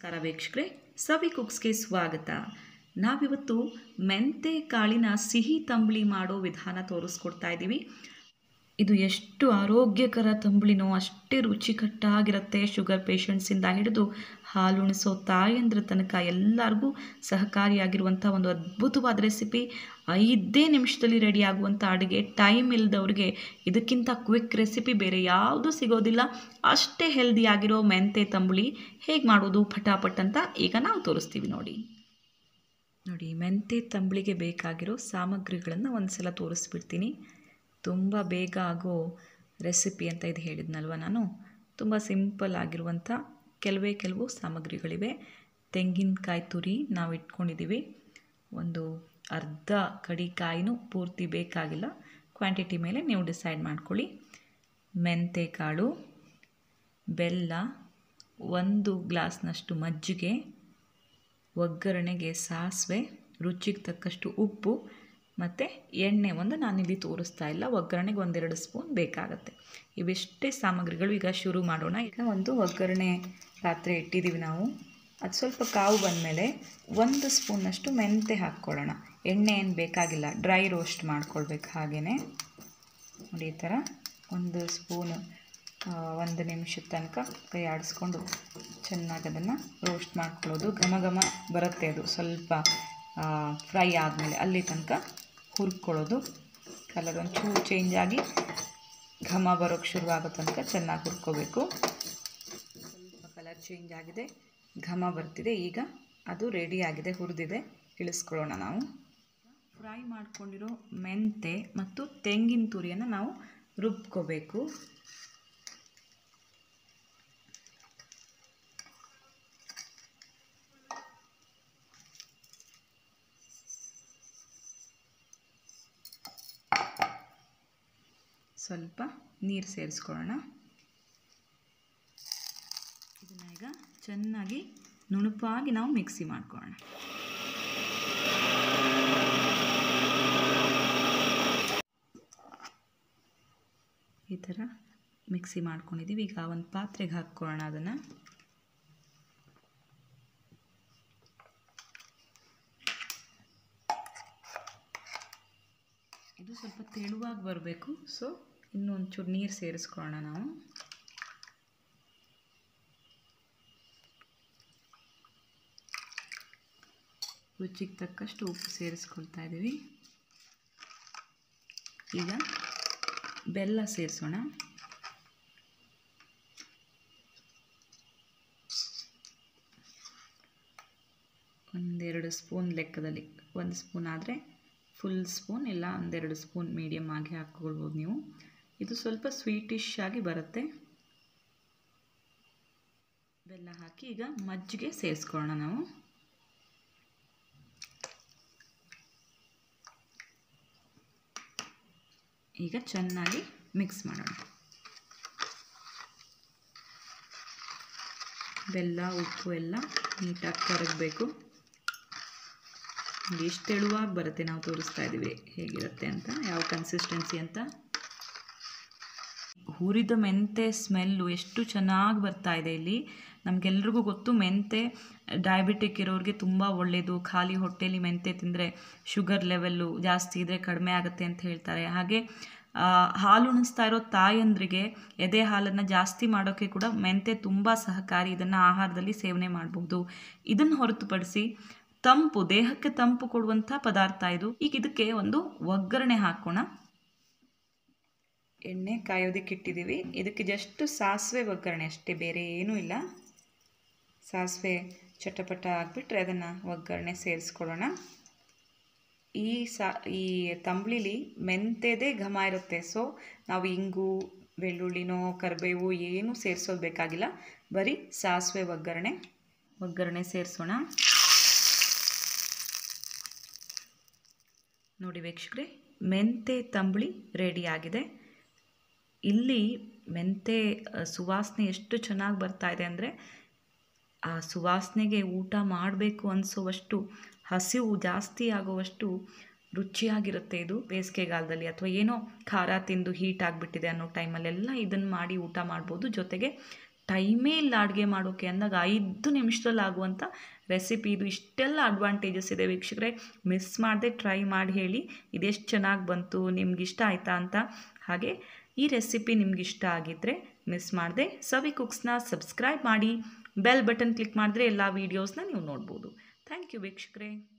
ನಮಸ್ಕಾರ ವೀಕ್ಷಕರೇ ಸವಿ ಕುಕ್ಸ್ಗೆ ಸ್ವಾಗತ ನಾವಿವತ್ತು ಮೆಂತೆ ಕಾಳಿನ ಸಿಹಿ ತಂಬಳಿ ಮಾಡೋ ವಿಧಾನ ತೋರಿಸ್ಕೊಡ್ತಾ ಇದ್ದೀವಿ ಇದು ಎಷ್ಟು ಆರೋಗ್ಯಕರ ತಂಬಳಿನೋ ಅಷ್ಟೇ ರುಚಿಕಟ್ಟಾಗಿರುತ್ತೆ ಶುಗರ್ ಪೇಷಂಟ್ಸಿಂದ ಹಿಡಿದು ಹಾಲುಣಿಸೋ ತಾಯಂದ್ರ ತನಕ ಎಲ್ಲರಿಗೂ ಸಹಕಾರಿಯಾಗಿರುವಂಥ ಒಂದು ಅದ್ಭುತವಾದ ರೆಸಿಪಿ ಐದೇ ನಿಮಿಷದಲ್ಲಿ ರೆಡಿ ಆಗುವಂಥ ಅಡುಗೆ ಟೈಮ್ ಇಲ್ಲದವ್ರಿಗೆ ಇದಕ್ಕಿಂತ ಕ್ವಿಕ್ ರೆಸಿಪಿ ಬೇರೆ ಯಾವುದೂ ಸಿಗೋದಿಲ್ಲ ಅಷ್ಟೇ ಹೆಲ್ದಿ ಆಗಿರೋ ಮೆಂತೆ ತಂಬುಳಿ ಹೇಗೆ ಮಾಡೋದು ಪಟಾಪಟ್ ಅಂತ ಈಗ ನಾವು ತೋರಿಸ್ತೀವಿ ನೋಡಿ ನೋಡಿ ಮೆಂತೆ ತಂಬಳಿಗೆ ಬೇಕಾಗಿರೋ ಸಾಮಗ್ರಿಗಳನ್ನು ಒಂದು ಸಲ ತೋರಿಸ್ಬಿಡ್ತೀನಿ ತುಂಬ ಬೇಗ ಆಗೋ ರೆಸಿಪಿ ಅಂತ ಇದು ಹೇಳಿದ್ನಲ್ವ ನಾನು ತುಂಬ ಸಿಂಪಲ್ ಆಗಿರುವಂಥ ಕೆಲವೇ ಕೆಲವು ಸಾಮಗ್ರಿಗಳಿವೆ ತೆಂಗಿನಕಾಯಿ ತುರಿ ನಾವು ಇಟ್ಕೊಂಡಿದ್ದೀವಿ ಒಂದು ಅರ್ಧ ಕಡಿ ಕಾಯಿನೂ ಪೂರ್ತಿ ಬೇಕಾಗಿಲ್ಲ ಕ್ವಾಂಟಿಟಿ ಮೇಲೆ ನೀವು ಡಿಸೈಡ್ ಮಾಡ್ಕೊಳ್ಳಿ ಮೆಂತೆ ಕಾಳು ಬೆಲ್ಲ ಒಂದು ಗ್ಲಾಸ್ನಷ್ಟು ಮಜ್ಜಿಗೆ ಒಗ್ಗರಣೆಗೆ ಸಾಸಿವೆ ರುಚಿಗೆ ತಕ್ಕಷ್ಟು ಉಪ್ಪು ಮತ್ತು ಎಣ್ಣೆ ಒಂದು ನಾನಿಲ್ಲಿ ತೋರಿಸ್ತಾ ಇಲ್ಲ ಒಗ್ಗರಣೆಗೆ ಒಂದೆರಡು ಸ್ಪೂನ್ ಬೇಕಾಗತ್ತೆ ಇವಿಷ್ಟೇ ಸಾಮಗ್ರಿಗಳು ಈಗ ಶುರು ಮಾಡೋಣ ಈಗ ಒಂದು ಒಗ್ಗರಣೆ ಪಾತ್ರೆ ಇಟ್ಟಿದ್ದೀವಿ ನಾವು ಅದು ಸ್ವಲ್ಪ ಕಾವು ಬಂದಮೇಲೆ ಒಂದು ಸ್ಪೂನಷ್ಟು ಮೆಂತೆ ಹಾಕ್ಕೊಳ್ಳೋಣ ಎಣ್ಣೆ ಏನು ಬೇಕಾಗಿಲ್ಲ ಡ್ರೈ ರೋಸ್ಟ್ ಮಾಡ್ಕೊಳ್ಬೇಕು ಹಾಗೆಯೇ ನೋಡಿ ಈ ಥರ ಒಂದು ಸ್ಪೂನು ಒಂದು ನಿಮಿಷದ ತನಕ ಕೈ ಆಡಿಸ್ಕೊಂಡು ಚೆನ್ನಾಗಿ ಅದನ್ನು ರೋಸ್ಟ್ ಮಾಡ್ಕೊಳ್ಳೋದು ಘಮ ಘಮ ಬರುತ್ತೆ ಅದು ಸ್ವಲ್ಪ ಫ್ರೈ ಆದಮೇಲೆ ಅಲ್ಲಿ ತನಕ ಹುರ್ಕೊಳ್ಳೋದು ಕಲರ್ ಒಂಚೂರು ಚೇಂಜ್ ಆಗಿ ಘಮ ಬರೋಕ್ಕೆ ಶುರುವಾಗೋ ತನಕ ಚೆನ್ನಾಗಿ ಹುರ್ಕೋಬೇಕು ಸ್ವಲ್ಪ ಕಲರ್ ಚೇಂಜ್ ಆಗಿದೆ ಘಮ ಬರ್ತಿದೆ ಈಗ ಅದು ರೆಡಿ ಆಗಿದೆ ಹುರಿದಿದೆ ಇಳಿಸ್ಕೊಳ್ಳೋಣ ನಾವು ಫ್ರೈ ಮಾಡ್ಕೊಂಡಿರೋ ಮೆಂತೆ ಮತ್ತು ತೆಂಗಿನ ತುರಿಯನ್ನು ನಾವು ರುಬ್ಕೋಬೇಕು ಸ್ವಲ್ಪ ನೀರು ಸೇರಿಸ್ಕೊಳ್ಳೋಣ ಇದನ್ನು ಈಗ ಚೆನ್ನಾಗಿ ನುಣುಪಾಗಿ ನಾವು ಮಿಕ್ಸಿ ಮಾಡ್ಕೊಳ್ಳೋಣ ಈ ಥರ ಮಿಕ್ಸಿ ಮಾಡ್ಕೊಂಡಿದ್ದೀವಿ ಈಗ ಒಂದು ಪಾತ್ರೆಗೆ ಹಾಕ್ಕೊಳ್ಳೋಣ ಅದನ್ನು ಇದು ಸ್ವಲ್ಪ ತೆಳುವಾಗಿ ಬರಬೇಕು ಸೊ ಇನ್ನೂ ಒಂಚೂರು ನೀರು ಸೇರಿಸ್ಕೊಳ್ಳೋಣ ನಾವು ರುಚಿಗೆ ತಕ್ಕಷ್ಟು ಉಪ್ಪು ಸೇರಿಸ್ಕೊಳ್ತಾ ಇದ್ದೀವಿ ಈಗ ಬೆಲ್ಲ ಸೇರಿಸೋಣ ಒಂದೆರಡು ಸ್ಪೂನ್ ಲೆಕ್ಕದಲ್ಲಿ ಒಂದು ಸ್ಪೂನ್ ಆದರೆ ಫುಲ್ ಸ್ಪೂನ್ ಇಲ್ಲ ಒಂದೆರಡು ಸ್ಪೂನ್ ಮೀಡಿಯಮ್ ಆಗಿ ಹಾಕ್ಕೊಳ್ಬೋದು ನೀವು ಇದು ಸ್ವಲ್ಪ ಸ್ವೀಟಿಶ್ ಆಗಿ ಬರುತ್ತೆ ಬೆಲ್ಲ ಹಾಕಿ ಈಗ ಮಜ್ಜಿಗೆ ಸೇರಿಸ್ಕೊಳ್ಳೋಣ ನಾವು ಈಗ ಚೆನ್ನಾಗಿ ಮಿಕ್ಸ್ ಮಾಡೋಣ ಬೆಲ್ಲ ಉಪ್ಪು ಎಲ್ಲ ನೀಟಾಗಿ ಕರಗಬೇಕು ಎಷ್ಟು ತೆಳುವಾಗಿ ಬರುತ್ತೆ ನಾವು ತೋರಿಸ್ತಾ ಇದ್ದೀವಿ ಹೇಗಿರುತ್ತೆ ಅಂತ ಯಾವ ಕನ್ಸಿಸ್ಟೆನ್ಸಿ ಅಂತ ಹುರಿದ ಮೆಂತೆ ಸ್ಮೆಲ್ಲು ಎಷ್ಟು ಚೆನ್ನಾಗಿ ಬರ್ತಾ ಇದೆ ಇಲ್ಲಿ ನಮಗೆಲ್ರಿಗೂ ಗೊತ್ತು ಮೆಂತೆ ಡಯಾಬಿಟಿಕ್ ಇರೋರಿಗೆ ತುಂಬ ಒಳ್ಳೆಯದು ಖಾಲಿ ಹೊಟ್ಟೆಲಿ ಮೆಂತೆ ತಿಂದರೆ ಶುಗರ್ ಲೆವೆಲ್ಲು ಜಾಸ್ತಿ ಇದ್ದರೆ ಕಡಿಮೆ ಆಗುತ್ತೆ ಅಂತ ಹೇಳ್ತಾರೆ ಹಾಗೆ ಹಾಲು ಉಣಿಸ್ತಾ ಇರೋ ತಾಯಂದ್ರಿಗೆ ಎದೆ ಹಾಲನ್ನು ಜಾಸ್ತಿ ಮಾಡೋಕ್ಕೆ ಕೂಡ ಮೆಂತೆ ತುಂಬ ಸಹಕಾರಿ ಇದನ್ನು ಆಹಾರದಲ್ಲಿ ಸೇವನೆ ಮಾಡಬಹುದು ಇದನ್ನು ಹೊರತುಪಡಿಸಿ ತಂಪು ದೇಹಕ್ಕೆ ತಂಪು ಕೊಡುವಂಥ ಪದಾರ್ಥ ಇದು ಈಗ ಇದಕ್ಕೆ ಒಂದು ಒಗ್ಗರಣೆ ಹಾಕೋಣ ಎಣ್ಣೆ ಕಾಯೋದಕ್ಕೆ ಇಟ್ಟಿದ್ದೀವಿ ಇದಕ್ಕೆ ಜಸ್ಟ್ ಸಾಸಿವೆ ಒಗ್ಗರಣೆ ಅಷ್ಟೇ ಬೇರೆ ಏನೂ ಇಲ್ಲ ಸಾಸಿವೆ ಚಟಪಟ ಆಗಿಬಿಟ್ರೆ ಅದನ್ನು ಒಗ್ಗರಣೆ ಸೇರಿಸ್ಕೊಳ್ಳೋಣ ಈ ಸಾ ಈ ತಂಬ್ಳಿಲಿ ಮೆಂತೆದೇ ಘಮ ಇರುತ್ತೆ ಸೊ ನಾವು ಇಂಗು ಬೆಳ್ಳುಳ್ಳಿನೋ ಕರಿಬೇವು ಏನೂ ಸೇರಿಸೋದು ಬೇಕಾಗಿಲ್ಲ ಬರೀ ಸಾಸಿವೆ ಒಗ್ಗರಣೆ ಒಗ್ಗರಣೆ ಸೇರಿಸೋಣ ನೋಡಿ ವೀಕ್ಷಕರೇ ಮೆಂತೆ ತಂಬಳಿ ರೆಡಿ ಆಗಿದೆ ಇಲ್ಲಿ ಮೆಂತೆ ಸುವಾಸನೆ ಎಷ್ಟು ಚೆನ್ನಾಗಿ ಬರ್ತಾ ಇದೆ ಅಂದರೆ ಆ ಸುವಾಸನೆಗೆ ಊಟ ಮಾಡಬೇಕು ಅನಿಸೋವಷ್ಟು ಹಸಿವು ಜಾಸ್ತಿ ಆಗುವಷ್ಟು ರುಚಿಯಾಗಿರುತ್ತೆ ಇದು ಬೇಸಿಗೆಗಾಲದಲ್ಲಿ ಅಥವಾ ಏನೋ ಖಾರ ತಿಂದು ಹೀಟ್ ಆಗಿಬಿಟ್ಟಿದೆ ಅನ್ನೋ ಟೈಮಲ್ಲೆಲ್ಲ ಇದನ್ನು ಮಾಡಿ ಊಟ ಮಾಡ್ಬೋದು ಜೊತೆಗೆ ಟೈಮೇ ಇಲ್ಲ ಅಡುಗೆ ಮಾಡೋಕ್ಕೆ ಅಂದಾಗ ಐದು ನಿಮಿಷದಲ್ಲಿ ಆಗುವಂಥ ರೆಸಿಪಿ ಇದು ಇಷ್ಟೆಲ್ಲ ಅಡ್ವಾಂಟೇಜಸ್ ಇದೆ ವೀಕ್ಷಕರೇ ಮಿಸ್ ಮಾಡದೆ ಟ್ರೈ ಮಾಡಿ ಹೇಳಿ ಇದೆಷ್ಟು ಚೆನ್ನಾಗಿ ಬಂತು ನಿಮ್ಗೆ ಇಷ್ಟ ಆಯಿತಾ ಅಂತ ಹಾಗೆ ಈ ರೆಸಿಪಿ ನಿಮ್ಗೆ ಇಷ್ಟ ಆಗಿದ್ದರೆ ಮಿಸ್ ಮಾಡದೆ ಸವಿ ಕುಕ್ಸ್ನ ಸಬ್ಸ್ಕ್ರೈಬ್ ಮಾಡಿ ಬೆಲ್ ಬಟನ್ ಕ್ಲಿಕ್ ಮಾಡಿದ್ರೆ ಎಲ್ಲ ವೀಡಿಯೋಸ್ನ ನೀವು ನೋಡ್ಬೋದು ಥ್ಯಾಂಕ್ ಯು ವೀಕ್ಷಕರೇ